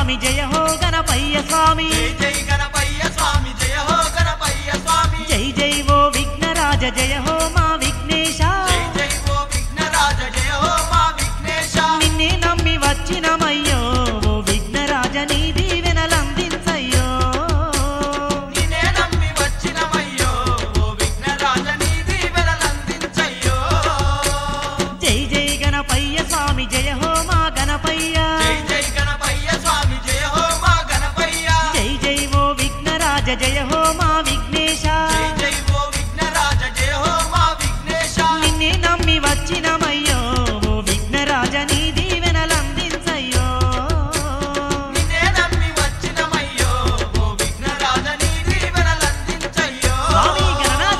స్వామి జయ హో గణపయ్య స్వామి జై జై గణపయ్య స్వామి జయ హో గణపయ్య స్వామి జై జై ఓ విఘ్నరాజ జయ హో మా విఘ్నేశ జై జై ఓ విఘ్నరాజ జయ హో మా విఘ్నేశ నిన్నే నమ్మి వచ్చినమయ్యో ఓ విఘ్నరాజ నీ దీవెనలందించయ్యో నిన్నే నమ్మి వచ్చినమయ్యో ఓ విఘ్నరాజ నీ దీవెనలందించయ్యో జై జై గణపయ్య స్వామి జయ హో మా గణపయ్య జై జై గణపయ్య స్వామి జయ హో మా గణపయ్య జై జై ఓ విఘ్నరాజ జయ హో మా విఘ్నేశ జై జై ఓ విఘ్నరాజ జయ హో మా విఘ్నేశ నిన్నే నమ్మి వచ్చినమయ్యో ఓ విఘ్నరాజ నీ దీవెనలందించయ్యో నిన్నే నమ్మి వచ్చినమయ్యో ఓ విఘ్నరాజ నీ దీవెనలందించయ్యో స్వామి గణనాథ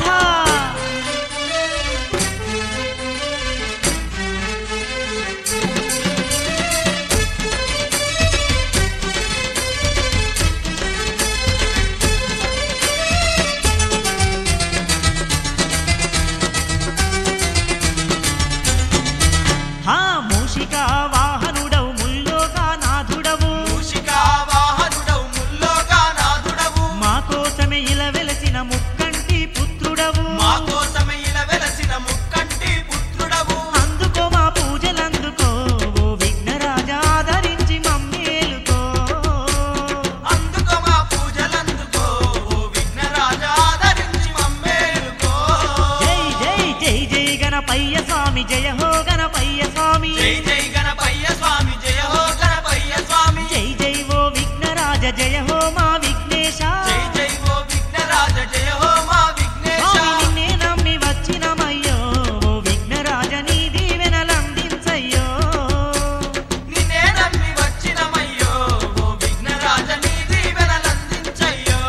హా మూషిక వాహనుడవు ముల్లోక నాథుడవు మూషికా వాహనుడవు ముల్లోకా నాథుడవు మా కోసమే ఇలా వెలసిన ముక్కంటి పుత్రుడవు మా కోసమే ఇలా వెలసిన ముక్కంటి పుత్రుడవు అందుకో మా పూజలందుకో ఓ విఘ్నరాజ ఆదరించి మమ్మేలుకో అందుకో మా పూజలందుకో ఓ విఘ్నరాజ ఆదరించి మమ్మేలుకో జై జై జై జై గణపయ్య స్వామి జయ హో గణపయ్య స్వామి జై జై గణపయ్య స్వామి జయ హో గణపయ్య స్వామి జై జై ఓ విఘ్నరాజ జయ హో మా విఘ్నేశ జై జై ఓ విఘ్నరాజ జయ హో మా విఘ్నేశ స్వామి నిన్నే నమ్మి వచ్చినమయ్యో ఓ విఘ్నరాజ నీ దీవెనలందించయ్యో నిన్నే నమ్మి వచ్చినమయ్యో ఓ విఘ్నరాజ నీ దీవెనలందించయ్యో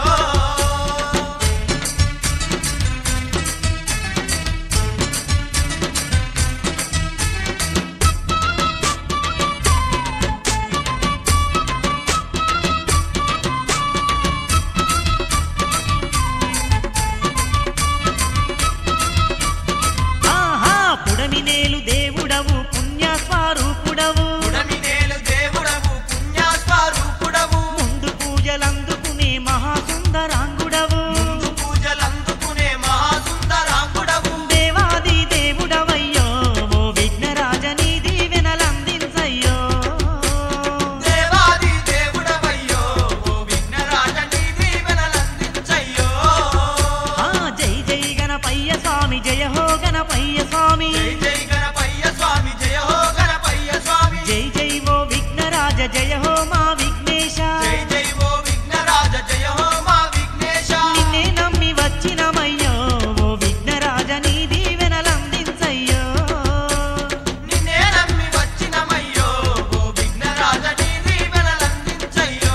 ఆహా పుడమినేలు దేవుడవు పుణ్యస్వరూపుడవు పుడమినేలు దేవుడవు పుణ్యాస్వరూపుడవు ముందు పూజలందుకునే మహాసుందరాంగుడవు ముందు పూజలందుకునే మహాసుందరాంగుడవు దేవాది దేవుడవయ్యో ఓ విఘ్నరాజ నీ దీవెనలందించయ్యో దేవాది దేవుడవయ్యో ఓ విఘ్నరాజ నీ దీవెనలందించయ్యో ఆ జై జై గణపయ్య స్వామి జయ హో గణపయ్య స్వామి జై జై గణపయ్య స్వామి జయ హో గణపయ్య స్వామి జై జై ఓ విఘ్నరాజ జయ హో మా విఘ్నేశ జై జై ఓ విఘ్నరాజ జయ హో మా విఘ్నేశ నిన్నే నమ్మి వచ్చినమయ్యో ఓ విఘ్నరాజ నీ దీవెనలందించయ్యో నిన్నే నమ్మి వచ్చినమయ్యో ఓ విఘ్నరాజ నీ దీవెనలందించయ్యో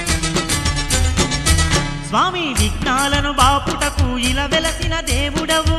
స్వామి విఘ్నాలను బాపుటకు ఇలా వెలసిన దేవుడవు